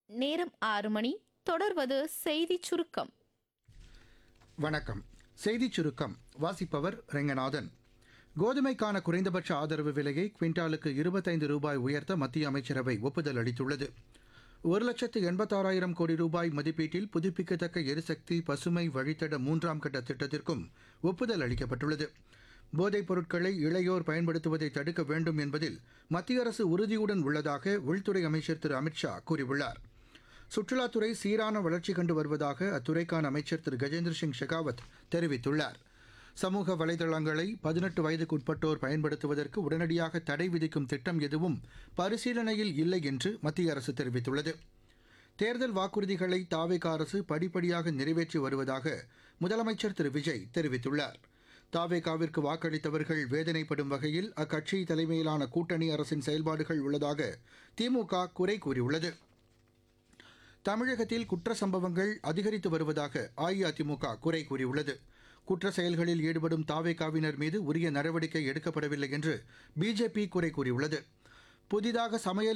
நேரம் ஆறு மணி தொடர்வது செய்திச் சுருக்கம் வணக்கம் செய்திச் சுருக்கம் வாசிப்பவர் ரெங்கநாதன் கோதுமைக்கான குறைந்தபட்ச ஆதரவு விலையை குவிண்டாலுக்கு இருபத்தைந்து ரூபாய் உயர்த்த மத்திய அமைச்சரவை ஒப்புதல் அளித்துள்ளது ஒரு லட்சத்து எண்பத்தாறாயிரம் கோடி ரூபாய் மதிப்பீட்டில் புதுப்பிக்கத்தக்க எரிசக்தி பசுமை வழித்தட மூன்றாம் கட்ட திட்டத்திற்கும் ஒப்புதல் அளிக்கப்பட்டுள்ளது போதைப் பொருட்களை இளையோர் பயன்படுத்துவதை தடுக்க வேண்டும் என்பதில் மத்திய அரசு உறுதியுடன் உள்ளதாக உள்துறை அமைச்சர் திரு அமித்ஷா கூறியுள்ளார் சுற்றுலாத்துறை சீரான வளர்ச்சி கண்டு வருவதாக அத்துறைக்கான அமைச்சர் திரு கஜேந்திர சிங் ஷெகாவத் தெரிவித்துள்ளார் சமூக வலைதளங்களை பதினெட்டு வயதுக்குட்பட்டோர் பயன்படுத்துவதற்கு உடனடியாக தடை விதிக்கும் திட்டம் எதுவும் பரிசீலனையில் இல்லை என்று மத்திய அரசு தெரிவித்துள்ளது தேர்தல் வாக்குறுதிகளை தாவேக அரசு படிப்படியாக நிறைவேற்றி வருவதாக முதலமைச்சர் திரு விஜய் தெரிவித்துள்ளார் தாவேகாவிற்கு வாக்களித்தவர்கள் வேதனைப்படும் வகையில் அக்கட்சி தலைமையிலான கூட்டணி அரசின் செயல்பாடுகள் உள்ளதாக திமுக குறை கூறியுள்ளது தமிழகத்தில் குற்ற சம்பவங்கள் அதிகரித்து வருவதாக அஇஅதிமுக குறை கூறியுள்ளது குற்ற செயல்களில் ஈடுபடும் தாவேகாவினர் மீது உரிய நடவடிக்கை எடுக்கப்படவில்லை என்று பிஜேபி குறை கூறியுள்ளது புதிதாக சமையல்